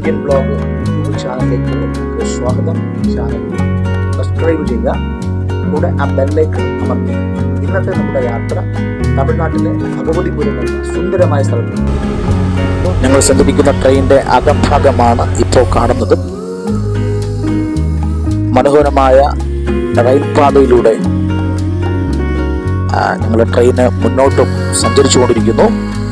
Indian blog YouTube ചാനലിലേക്ക് നിങ്ങൾക്ക് സ്വാഗതം ചാനൽ സബ്സ്ക്രൈബ് ചെയ്യുക കൂടെ ആ ബെല്ലൈക്കൺ അമർത്തുക ഇന്നത്തെ നമ്മുടെ യാത്ര തമിഴ്നാട്ടിലെ ഭഗവതിപുരം എന്ന സുന്ദരമായ സ്ഥലത്ത് ഞങ്ങൾ സഞ്ചരിക്കുന്ന ട്രെയിനിന്റെ അകംഭാഗമാണ് ഇപ്പോൾ കാണുന്നത് മനോഹരമായ റെയിൽപാതയിലൂടെ ആ, ഞങ്ങളുടെ ട്രെയിന് മുന്നോട്ടും സഞ്ചരിച്ചുകൊണ്ടിരിക്കുന്നു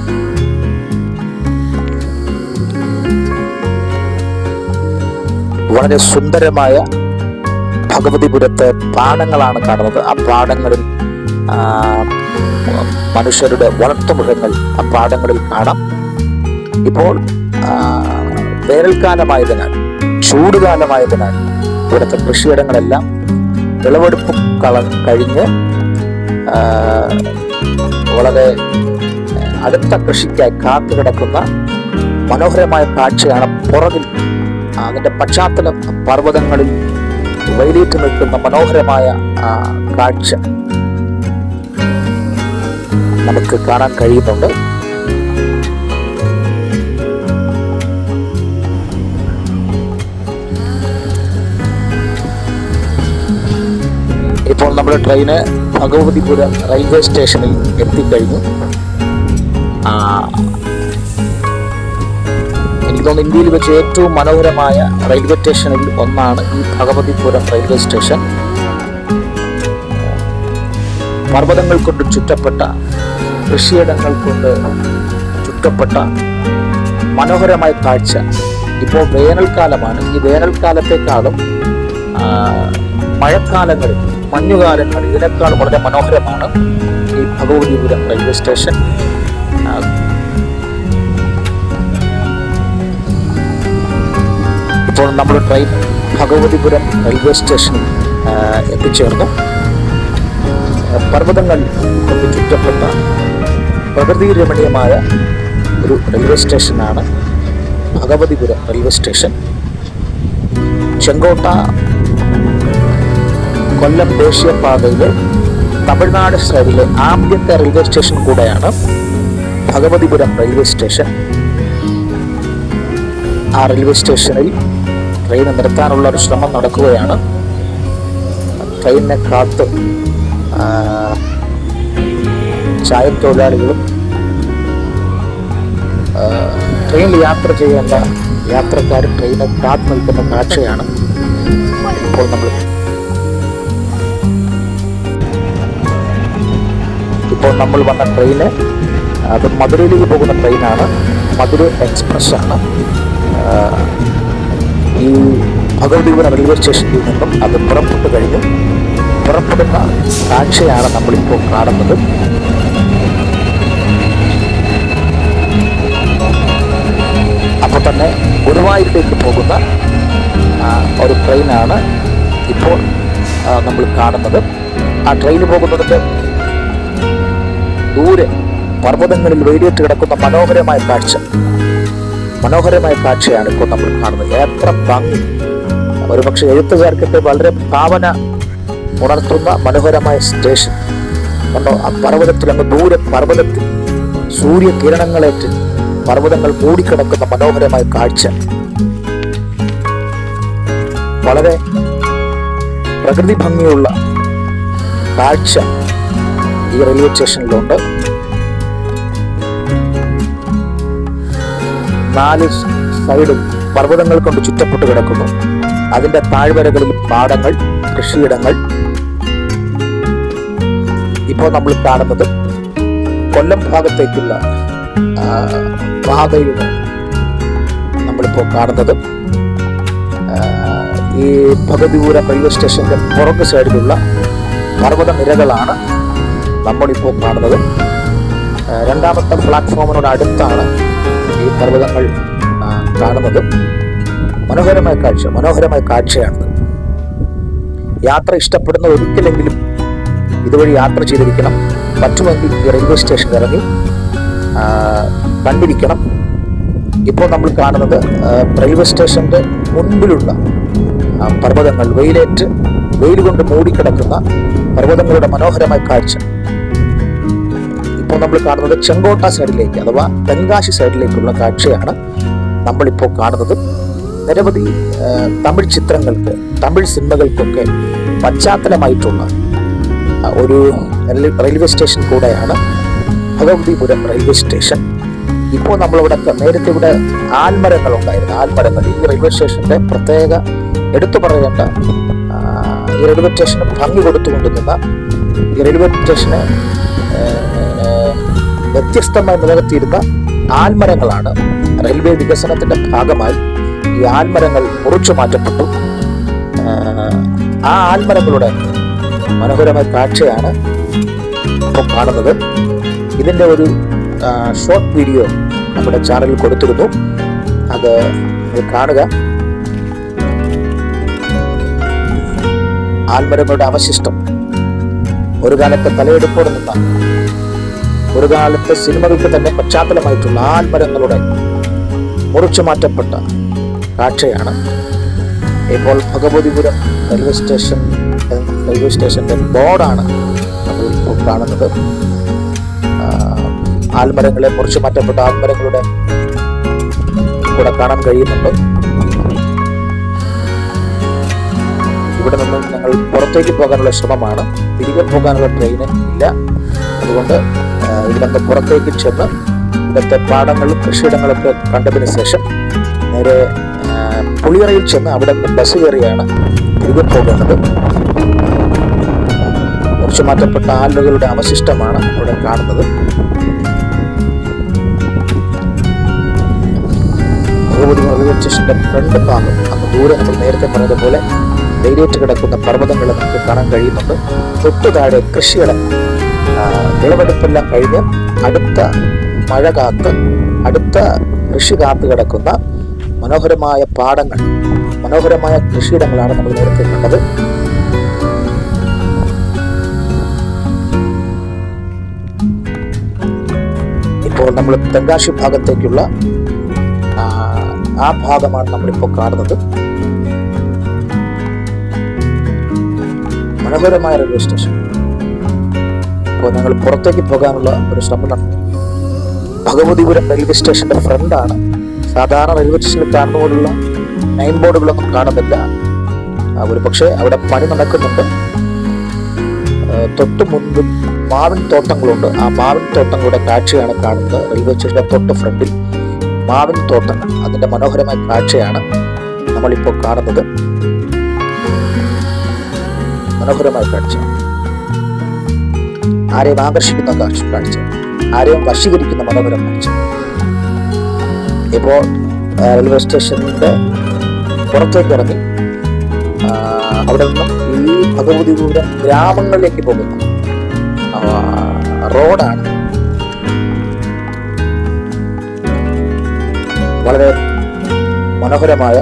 വളരെ സുന്ദരമായ ഭഗവതിപുരത്തെ പാടങ്ങളാണ് കാണുന്നത് ആ പാടങ്ങളിൽ ആ, മനുഷ്യരുടെ വളർത്തുമൃഗങ്ങൾ ആ പാടങ്ങളിൽ കാണാം ഇപ്പോൾ ആ, വേനൽക്കാലമായതിനാൽ ചൂടുകാലമായതിനാൽ ഇവിടുത്തെ കൃഷിയിടങ്ങളെല്ലാം വിളവെടുപ്പും കള കഴിഞ്ഞ് ആ, വളരെ അടുത്ത കൃഷിക്കായി കാത്തു കിടക്കുന്ന മനോഹരമായ കാഴ്ചയാണ് പുറകിൽ അതിന്റെ പശ്ചാത്തലം പർവ്വതങ്ങളിൽ വൈലേറ്റ് നിൽക്കുന്ന മനോഹരമായ ആ, കാഴ്ച നമുക്ക് കാണാൻ കഴിയുന്നുണ്ട് ഇപ്പോൾ നമ്മുടെ ട്രെയിന് ഭഗവതിപുരം റെയിൽവേ സ്റ്റേഷനിൽ എത്തിക്കഴിഞ്ഞു ആ, എനിക്ക് തോന്നുന്നു ഇന്ത്യയിൽ വെച്ച് ഏറ്റവും മനോഹരമായ റെയിൽവേ സ്റ്റേഷനിൽ ഒന്നാണ് ഈ ഭഗവതിപുരം റെയിൽവേ സ്റ്റേഷൻ പർവ്വതങ്ങൾ കൊണ്ട് ചുറ്റപ്പെട്ട കൃഷിയിടങ്ങൾ കൊണ്ട് ചുറ്റപ്പെട്ട മനോഹരമായ കാഴ്ച ഇപ്പോൾ വേനൽക്കാലമാണ് ഈ വേനൽക്കാലത്തെക്കാളും ആ, മഴക്കാലങ്ങളിൽ മഞ്ഞുകാലങ്ങളിൽ ഇതിനേക്കാൾ വളരെ മനോഹരമാണ് ഈ ഭഗവതിപുരം റെയിൽവേ സ്റ്റേഷൻ ആ, ഇപ്പോൾ നമ്മുടെ ട്രെയിൻ ഭഗവതിപുരം റെയിൽവേ സ്റ്റേഷനിൽ ആ, എത്തിച്ചേർന്നു ആ, പർവ്വതങ്ങൾ കൊണ്ട് ചുറ്റപ്പെട്ട പ്രകൃതി രമണീയമായ ഒരു റെയിൽവേ സ്റ്റേഷനാണ് ഭഗവതിപുരം റെയിൽവേ സ്റ്റേഷൻ ചെങ്കോട്ട കൊല്ലം ദേശീയപാതയിലെ തമിഴ്നാട് സൈഡിലെ ആദ്യത്തെ റെയിൽവേ സ്റ്റേഷൻ കൂടെയാണ് ഭഗവതിപുരം റെയിൽവേ സ്റ്റേഷൻ ആ റെയിൽവേ സ്റ്റേഷനിൽ ട്രെയിൻ നിർത്താനുള്ള ഒരു ശ്രമം നടക്കുകയാണ് ട്രെയിനിനെ കാത്ത് ആ, ചായത്തൊഴിലാളികളും ആ, ട്രെയിനിൽ യാത്ര ചെയ്യേണ്ട യാത്രക്കാർ ട്രെയിനെ കാത്തു നിൽക്കുന്ന കാഴ്ചയാണ് ഇപ്പോൾ നമ്മൾ ഇപ്പോൾ നമ്മൾ വന്ന ട്രെയിന് അത് മധുരയിലേക്ക് പോകുന്ന ട്രെയിനാണ് മധുര എക്സ്പ്രസ് ആണ് ആ, ഈ ഭഗവതിപുരം റെയിൽവേ സ്റ്റേഷനിൽ നിന്നും അത് പുറപ്പെട്ടു കഴിഞ്ഞു പുറപ്പെടുന്ന കാഴ്ചയാണ് നമ്മളിപ്പോൾ കാണുന്നത് അപ്പോൾ തന്നെ ഗുരുവായൂരിലേക്ക് പോകുന്ന ആ, ഒരു ട്രെയിനാണ് ഇപ്പോൾ ആ, നമ്മൾ കാണുന്നത് ആ ട്രെയിൻ പോകുന്നതിൻ്റെ ദൂരെ പർവ്വതങ്ങളിൽ വേലിയേറ്റ് കിടക്കുന്ന മനോഹരമായ കാഴ്ച മനോഹരമായ കാഴ്ചയാണ് ഇപ്പോൾ നമ്മൾ കാണുന്നത് എത്ര ഭംഗി ഒരുപക്ഷെ എഴുത്തുകാർക്കൊക്കെ വളരെ ഭാവന ഉണർത്തുന്ന മനോഹരമായ സ്റ്റേഷൻ കണ്ടോ ആ പർവ്വതത്തിൽ അങ്ങ് ദൂരെ പർവ്വതത്തിൽ സൂര്യകിരണങ്ങളേറ്റ് പർവ്വതങ്ങൾ മൂടിക്കിടക്കുന്ന മനോഹരമായ കാഴ്ച വളരെ പ്രകൃതി ഭംഗിയുള്ള കാഴ്ച ഈ റെയിൽവേ സ്റ്റേഷനിലുണ്ട് നാല് സൈഡും പർവ്വതങ്ങൾ കൊണ്ട് ചുറ്റപ്പെട്ട് കിടക്കുന്നു അതിന്റെ താഴ്വരകളിൽ പാടങ്ങൾ കൃഷിയിടങ്ങൾ ഇപ്പോൾ നമ്മൾ കാണുന്നത് കൊല്ലം ഭാഗത്തേക്കുള്ള ആ, പാതയിലൂടെ നമ്മളിപ്പോൾ കാണുന്നത് ആ, ഈ ഭഗതിപുരം റെയിൽവേ സ്റ്റേഷന്റെ പുറകു സൈഡിലുള്ള പർവ്വത നിരകളാണ് നമ്മളിപ്പോൾ കാണുന്നത് ആ, രണ്ടാമത്തെ പ്ലാറ്റ്ഫോമിനോട് അടുത്താണ് ഈ പർവ്വതങ്ങൾ ആ, കാണുന്നത് മനോഹരമായ കാഴ്ച മനോഹരമായ കാഴ്ചയാണിത് യാത്ര ഇഷ്ടപ്പെടുന്ന ഒരിക്കലെങ്കിലും ഇതുവഴി യാത്ര ചെയ്തിരിക്കണം പറ്റുമെങ്കിൽ ഈ റെയിൽവേ സ്റ്റേഷനിൽ ഇറങ്ങി ആ, കണ്ടിരിക്കണം ഇപ്പോൾ നമ്മൾ കാണുന്നത് ആ, റെയിൽവേ സ്റ്റേഷന്റെ മുൻപിലുള്ള ആ, പർവ്വതങ്ങൾ വെയിലേറ്റ് വെയിൽ കൊണ്ട് മൂടിക്കിടക്കുന്ന പർവ്വതങ്ങളുടെ മനോഹരമായ കാഴ്ച ഇപ്പോൾ നമ്മൾ കാണുന്നത് ചെങ്കോട്ട സൈഡിലേക്ക് അഥവാ തെങ്കാശി സൈഡിലേക്കുള്ള കാഴ്ചയാണ് നമ്മളിപ്പോൾ കാണുന്നത് നിരവധി ആ, തമിഴ് ചിത്രങ്ങൾക്ക് തമിഴ് സിനിമകൾക്കൊക്കെ പശ്ചാത്തലമായിട്ടുള്ള ആ, ഒരു റെയിൽ- റെയിൽവേ സ്റ്റേഷൻ കൂടെയാണ് ഭഗവതിപുരം റെയിൽവേ സ്റ്റേഷൻ ഇപ്പോൾ നമ്മളിവിടെ ക- നേരത്തെ ഇവിടെ ആൽമരങ്ങൾ ഉണ്ടായിരുന്നു ആൽമരങ്ങൾ ഈ റെയിൽവേ സ്റ്റേഷന്റെ പ്രത്യേക എടുത്തു പറയേണ്ട ആ, ഈ റെയിൽവേ സ്റ്റേഷന് ഭംഗി കൊടുത്തുകൊണ്ട് നിന്ന ഈ റെയിൽവേ സ്റ്റേഷന് ആ, വ്യത്യസ്തമായി നിലനിർത്തിയിരുന്ന ആൽമരങ്ങളാണ് റെയിൽവേ വികസനത്തിന്റെ ഭാഗമായി ഈ ആൽമരങ്ങൾ മുറിച്ചു മാറ്റപ്പെട്ടു ആ, ആ ആൽമരങ്ങളുടെ മനോഹരമായ കാഴ്ചയാണ് ഇപ്പോൾ കാണുന്നത് ഇതിന്റെ ഒരു ഷോർട്ട് വീഡിയോ നമ്മുടെ ചാനലിൽ കൊടുത്തിരുന്നു അത് നിങ്ങൾ കാണുക ആൽമരങ്ങളുടെ അവശിഷ്ടം ഒരു കാലത്ത് തലയെടുപ്പോടെ നിന്ന ഒരു കാലത്ത് സിനിമകൾക്ക് തന്നെ പശ്ചാത്തലമായിട്ടുള്ള ആൽമരങ്ങളുടെ മുറിച്ചു മാറ്റപ്പെട്ട കാഴ്ചയാണ് ഇപ്പോൾ ഭഗവതിപുരം റെയിൽവേ സ്റ്റേഷൻ റെയിൽവേ സ്റ്റേഷന്റെ ബോർഡാണ് നമ്മൾ ഇപ്പോൾ കാണുന്നത് ആ, ആൽമരങ്ങളെ മുറിച്ചു മാറ്റപ്പെട്ട ആൽമരങ്ങളുടെ കൂടെ കാണാൻ കഴിയുന്നുണ്ട് ഇവിടെ നിന്ന് ഞങ്ങൾ പുറത്തേക്ക് പോകാനുള്ള ശ്രമമാണ് തിരികെ പോകാനുള്ള ട്രെയിൻ ഇല്ല അതുകൊണ്ട് ആ, ഇവിടെ നിന്ന് പുറത്തേക്ക് ചെന്ന് ഇവിടുത്തെ പാടങ്ങളും കൃഷിയിടങ്ങളൊക്കെ കണ്ടതിന് ശേഷം നേരെ ആ, പുളിയറയിൽ ചെന്ന് അവിടെ നിന്ന് ബസ് കയറിയാണ് തിരികെ പോകേണ്ടത് മുറിച്ചു മാറ്റപ്പെട്ട ആലുകളുടെ അവശിഷ്ടമാണ് ഇവിടെ കാണുന്നത് ഭഗവതി റെയിൽവേ സ്റ്റേഷന്റെ ഫ്രണ്ട് ഭാഗം അങ്ങ് ദൂരെ നമ്മൾ നേരത്തെ പറഞ്ഞതുപോലെ ധൈര്യറ്റ് കിടക്കുന്ന പർവ്വതങ്ങൾ നമുക്ക് കാണാൻ കഴിയുന്നുണ്ട് തൊട്ടു താഴെ കൃഷിയിടം ആ, വിളവെടുപ്പെല്ലാം കഴിഞ്ഞ് അടുത്ത മഴ കാത്ത് അടുത്ത കൃഷി കാത്ത് കിടക്കുന്ന മനോഹരമായ പാടങ്ങൾ മനോഹരമായ കൃഷിയിടങ്ങളാണ് നമ്മൾ നേരത്തെ കണ്ടത് ഇപ്പോൾ നമ്മൾ തെങ്കാശി ഭാഗത്തേക്കുള്ള ആ, ആ ഭാഗമാണ് നമ്മളിപ്പോൾ കാണുന്നത് മനോഹരമായ റെയിൽവേ സ്റ്റേഷൻ ഇപ്പോൾ ഞങ്ങൾ പുറത്തേക്ക് പോകാനുള്ള ഒരു ശ്രമം നടത്തി ഭഗവതിപുരം റെയിൽവേ സ്റ്റേഷന്റെ ഫ്രണ്ടാണ് സാധാരണ റെയിൽവേ സ്റ്റേഷനിൽ കാണുന്ന പോലുള്ള നൈൻ ബോർഡുകളൊന്നും കാണുന്നില്ല ആ, ഒരു പക്ഷേ അവിടെ പണി നടക്കുന്നുണ്ട് ആ, തൊട്ട് മുൻപിൽ മാവിൻ തോട്ടങ്ങളുണ്ട് ആ മാവിൻ തോട്ടങ്ങളുടെ കാഴ്ചയാണ് കാണുന്നത് റെയിൽവേ സ്റ്റേഷന്റെ തൊട്ട് ഫ്രണ്ടിൽ മാവിൻ തോട്ടങ്ങൾ അതിന്റെ മനോഹരമായ കാഴ്ചയാണ് നമ്മളിപ്പോൾ കാണുന്നത് മനോഹരമായ കാഴ്ച ആരെയും ആകർഷിക്കുന്ന കാഴ്ച കാഴ്ച ആരെയും വശീകരിക്കുന്ന മനോഹരം കാഴ്ച ഇപ്പോൾ ആ, റെയിൽവേ സ്റ്റേഷനിന്റെ പുറത്തേക്ക് ഇറങ്ങി ആ, അവിടെ നിന്നും ഈ ഭഗവതിപുരം ഗ്രാമങ്ങളിലേക്ക് പോകുന്നു ആ, റോഡാണ് വളരെ മനോഹരമായ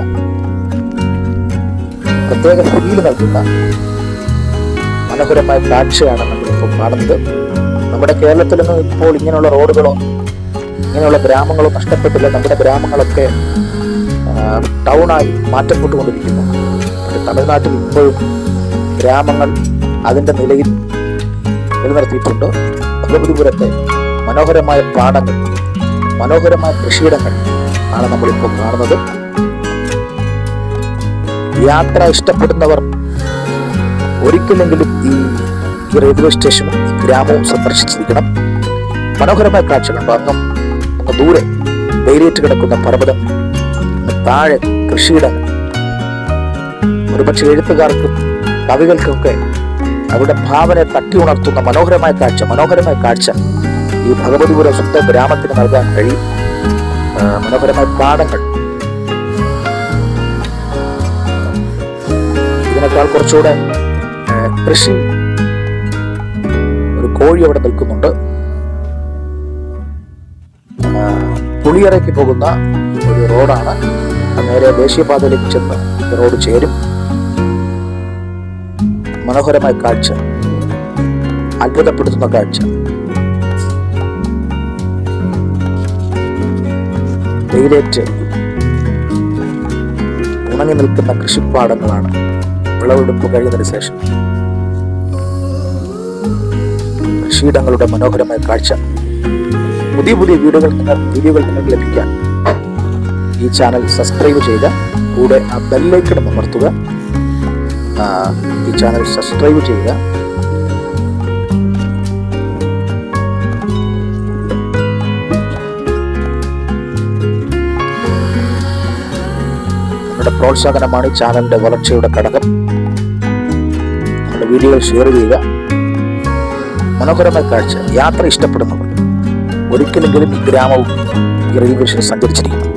പ്രത്യേക ഫീൽ നൽകുന്ന മനോഹരമായ കാഴ്ചയാണ് നമ്മളിപ്പോൾ കാണുന്നത് നമ്മുടെ കേരളത്തിലൊന്നും ഇപ്പോൾ ഇങ്ങനെയുള്ള റോഡുകളോ ഇങ്ങനെയുള്ള ഗ്രാമങ്ങളോ നഷ്ടപ്പെട്ടില്ല നമ്മുടെ ഗ്രാമങ്ങളൊക്കെ ആ, ടൗണായി മാറ്റപ്പെട്ടുകൊണ്ടിരിക്കുന്നു പക്ഷേ തമിഴ്നാട്ടിൽ ഇപ്പോഴും ഗ്രാമങ്ങൾ അതിൻ്റെ നിലയിൽ നിലനിർത്തിയിട്ടുണ്ട് ഭഗവതിപുരത്തെ മനോഹരമായ പാടങ്ങൾ മനോഹരമായ കൃഷിയിടങ്ങൾ ആണ് നമ്മളിപ്പോൾ കാണുന്നത് യാത്ര ഇഷ്ടപ്പെടുന്നവർ ഒരിക്കലെങ്കിലും ഈ ഈ റെയിൽവേ സ്റ്റേഷനും ഈ ഗ്രാമവും സന്ദർശിച്ചിരിക്കണം മനോഹരമായ കാഴ്ചകളുണ്ട് അങ്ങ് അങ്ങ് ദൂരെ ധൈര്യറ്റ് കിടക്കുന്ന പർവ്വതം അങ്ങ് താഴെ കൃഷിയിടങ്ങൾ ഒരുപക്ഷെ എഴുത്തുകാർക്കും കവികൾക്കൊക്കെ അവരുടെ ഭാവനയെ തട്ടി ഉണർത്തുന്ന മനോഹരമായ കാഴ്ച മനോഹരമായ കാഴ്ച ഈ ഭഗവതിപുരം സ്വന്തം ഗ്രാമത്തിന് നൽകാൻ കഴിയും ആ, മനോഹരമായ പാടങ്ങൾ ഇതിനേക്കാൾ കുറച്ചുകൂടെ ആ, കൃഷി ഒരു കോഴി അവിടെ നിൽക്കുന്നുണ്ട് ആ, പുളിയറയ്ക്ക് പോകുന്ന ഒരു റോഡാണ് അത് നേരെ ദേശീയപാതയിലേക്ക് ചെന്ന് ഈ റോഡ് ചേരും മനോഹരമായ കാഴ്ച അത്ഭുതപ്പെടുത്തുന്ന കാഴ്ച വെയിലേറ്റ് ഉണങ്ങി നിൽക്കുന്ന കൃഷിപ്പാടങ്ങളാണ് വിളവെടുപ്പ് കഴിഞ്ഞതിന് ശേഷം കൃഷിയിടങ്ങളുടെ മനോഹരമായ കാഴ്ച പുതിയ പുതിയ വീഡിയോകൾ നിങ്ങൾ വീഡിയോകൾ നിങ്ങൾക്ക് ലഭിക്കാൻ ഈ ചാനൽ സബ്സ്ക്രൈബ് ചെയ്യുക കൂടെ ആ ബെല്ലൈക്കൺ അമർത്തുക ആ, ഈ ചാനൽ സബ്സ്ക്രൈബ് ചെയ്യുക നിങ്ങളുടെ പ്രോത്സാഹനമാണ് ഈ ചാനലിന്റെ വളർച്ചയുടെ ഘടകം നമ്മുടെ വീഡിയോ ഷെയർ ചെയ്യുക മനോഹരമായ കാഴ്ച യാത്ര ഇഷ്ടപ്പെടുന്നവർ ഒരിക്കലെങ്കിലും ഈ ഗ്രാമവും ഈ റെയിൽവേ സ്റ്റേഷൻ സഞ്ചരിച്ചിരിക്കണം